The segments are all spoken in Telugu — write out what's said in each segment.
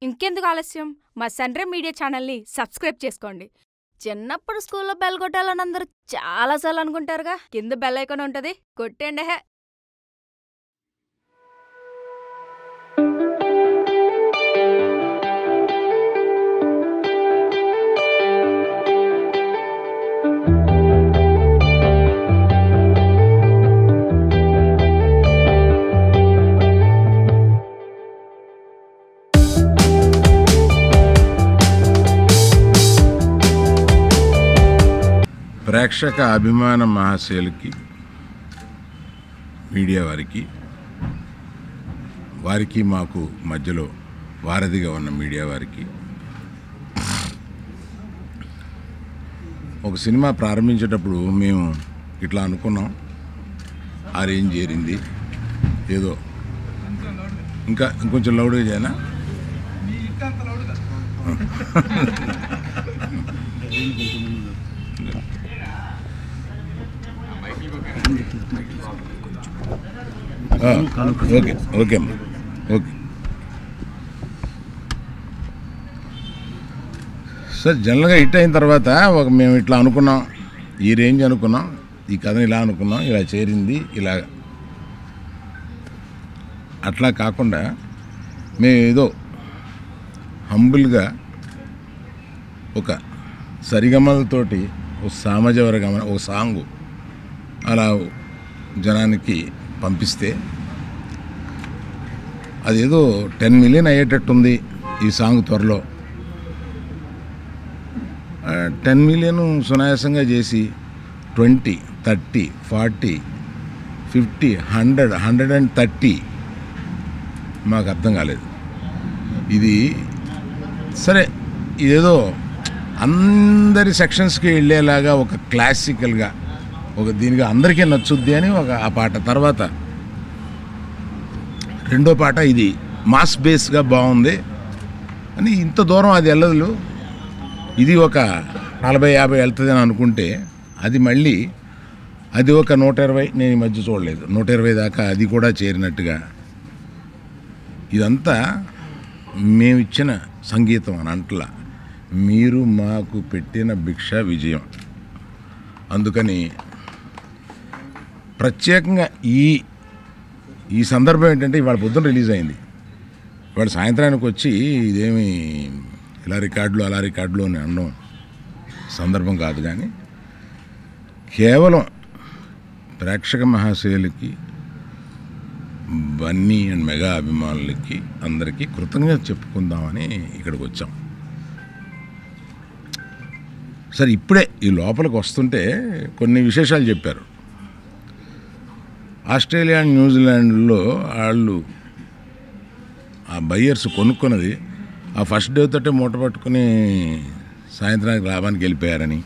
ఇంకెందుకు ఆలస్యం మా సన్రే మీడియా ఛానల్ని సబ్స్క్రైబ్ చేసుకోండి చిన్నప్పుడు స్కూల్లో బెల్ కొట్టాలని అందరూ చాలాసార్లు అనుకుంటారుగా కింద బెల్ ఐకాన్ ఉంటుంది కొట్టండి హే ప్రేక్షక అభిమాన మహాశయులకి మీడియా వారికి వారికి మాకు మధ్యలో వారధిగా ఉన్న మీడియా వారికి ఒక సినిమా ప్రారంభించేటప్పుడు మేము ఇట్లా అనుకున్నాం ఆ రేంజ్ చేరింది ఏదో ఇంకా ఇంకొంచెం లౌడ్గా చేయనా ఆ, ఓకే ఓకే అమ్మా ఓకే సార్ జనరల్గా హిట్ అయిన తర్వాత ఒక మేము ఇట్లా అనుకున్నాం ఈ రేంజ్ అనుకున్నాం ఈ కథను ఇలా అనుకున్నాం ఇలా చేరింది ఇలా అట్లా కాకుండా మేము ఏదో హంబుల్గా ఒక సరిగమలతోటి ఒక సామజవర గమన ఒక సాంగు అలా జనానికి పంపిస్తే అదేదో టెన్ మిలియన్ అయ్యేటట్టుంది ఈ సాంగ్ త్వరలో టెన్ మిలియన్ సునాయాసంగా చేసి twenty thirty forty fifty hundred hundred and thirty మాకు అర్థం కాలేదు ఇది సరే ఇదేదో అందరి సెక్షన్స్కి వెళ్ళేలాగా ఒక క్లాసికల్గా ఒక దీనికి అందరికీ నచ్చుద్ది అని ఒక ఆ పాట తర్వాత రెండో పాట ఇది మాస్ బేస్గా బాగుంది అని ఇంత దూరం అది వెళ్ళదు ఇది ఒక నలభై యాభై వెళ్తుంది అని అనుకుంటే అది మళ్ళీ అది ఒక నూట ఇరవై నేను ఈ మధ్య చూడలేదు నూట ఇరవై దాకా అది కూడా చేరినట్టుగా ఇదంతా మేమిచ్చిన సంగీతం అని అంటలా మీరు మాకు పెట్టిన భిక్ష విజయం అందుకని ప్రత్యేకంగా ఈ ఈ సందర్భం ఏంటంటే ఇవాళ పొద్దున రిలీజ్ అయింది ఇవాళ సాయంత్రానికి వచ్చి ఇదేమి ఇలా రికార్డులు అలా రికార్డులు అని అనడం సందర్భం కాదు కానీ కేవలం ప్రేక్షక మహాశయులకి బన్నీ అండ్ మెగా అభిమానులకి అందరికీ కృతజ్ఞత చెప్పుకుందామని ఇక్కడికి వచ్చాం సరే ఇప్పుడే ఈ లోపలికి వస్తుంటే కొన్ని విశేషాలు చెప్పారు ఆస్ట్రేలియా న్యూజిలాండ్లో వాళ్ళు ఆ బయ్యర్స్ కొనుక్కున్నది ఆ ఫస్ట్ డే తోటే మూట పట్టుకుని సాయంత్రానికి లాభానికి వెళ్ళిపోయారని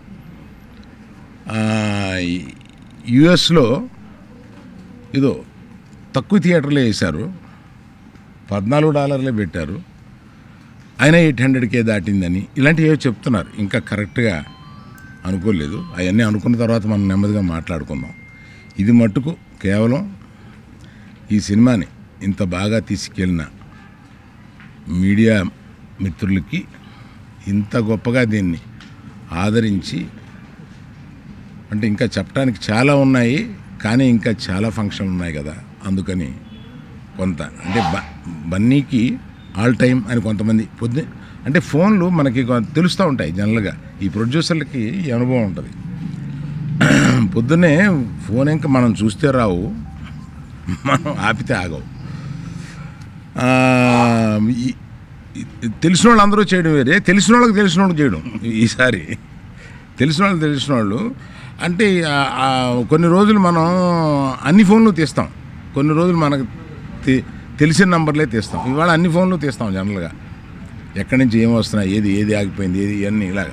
యుఎస్లో ఇదో తక్కువ థియేటర్లే వేశారు పద్నాలుగు డాలర్లే పెట్టారు అయినా ఎయిట్ హండ్రెడ్కే దాటిందని ఇలాంటివి ఏవో చెప్తున్నారు ఇంకా కరెక్ట్గా అనుకోలేదు అవన్నీ అనుకున్న తర్వాత మనం నెమ్మదిగా మాట్లాడుకుందాం ఇది మట్టుకు కేవలం ఈ సినిమాని ఇంత బాగా తీసుకెళ్ళిన మీడియా మిత్రులకి ఇంత గొప్పగా దీన్ని ఆదరించి అంటే ఇంకా చెప్పడానికి చాలా ఉన్నాయి కానీ ఇంకా చాలా ఫంక్షన్లు ఉన్నాయి కదా అందుకని కొంత అంటే బ బన్నీకి ఆల్ టైం అని కొంతమంది పొద్దు అంటే ఫోన్లు మనకి కొ- తెలుస్తూ ఉంటాయి జనరల్గా ఈ ప్రొడ్యూసర్లకి ఈ అనుభవం ఉంటుంది పొద్దున్నే ఫోన్ ఇంకా మనం చూస్తే రావు మనం ఆపితే ఆగవు ఆ, ఈ- ఈ- తెలిసిన వాళ్ళు అందరూ చేయడం వేరే తెలిసిన వాళ్ళకి తెలిసిన వాళ్ళకి చేయడం ఈసారి తెలిసిన వాళ్ళు తెలిసిన వాళ్ళు అంటే ఆ- ఆ కొన్ని రోజులు మనం అన్ని ఫోన్లు తీస్తాం కొన్ని రోజులు మనకు తె- తెలిసిన నంబర్లే తీస్తాం ఇవాళ అన్ని ఫోన్లు తీస్తాం జనరల్గా ఎక్కడి నుంచి ఏం వస్తున్నాయి ఏది ఏది ఆగిపోయింది ఏది ఇవన్నీ ఇలాగా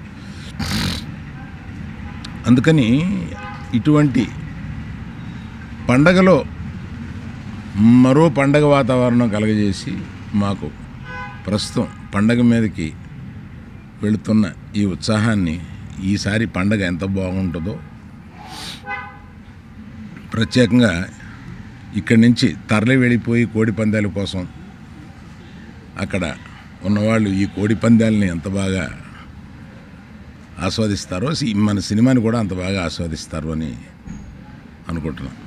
అందుకని ఇటువంటి పండగలో మరో పండగ వాతావరణం కలగజేసి మాకు ప్రస్తుతం పండగ మీదకి వెళుతున్న ఈ ఉత్సాహాన్ని ఈసారి పండగ ఎంత బాగుంటుందో ప్రత్యేకంగా ఇక్కడి నుంచి తరలి వెళ్ళిపోయి కోడి పందాల కోసం అక్కడ ఉన్నవాళ్ళు ఈ కోడి పందాలని ఎంత బాగా ఆస్వాదిస్తారో సి- మన సినిమాని కూడా అంత బాగా ఆస్వాదిస్తారు అని అనుకుంటున్నాను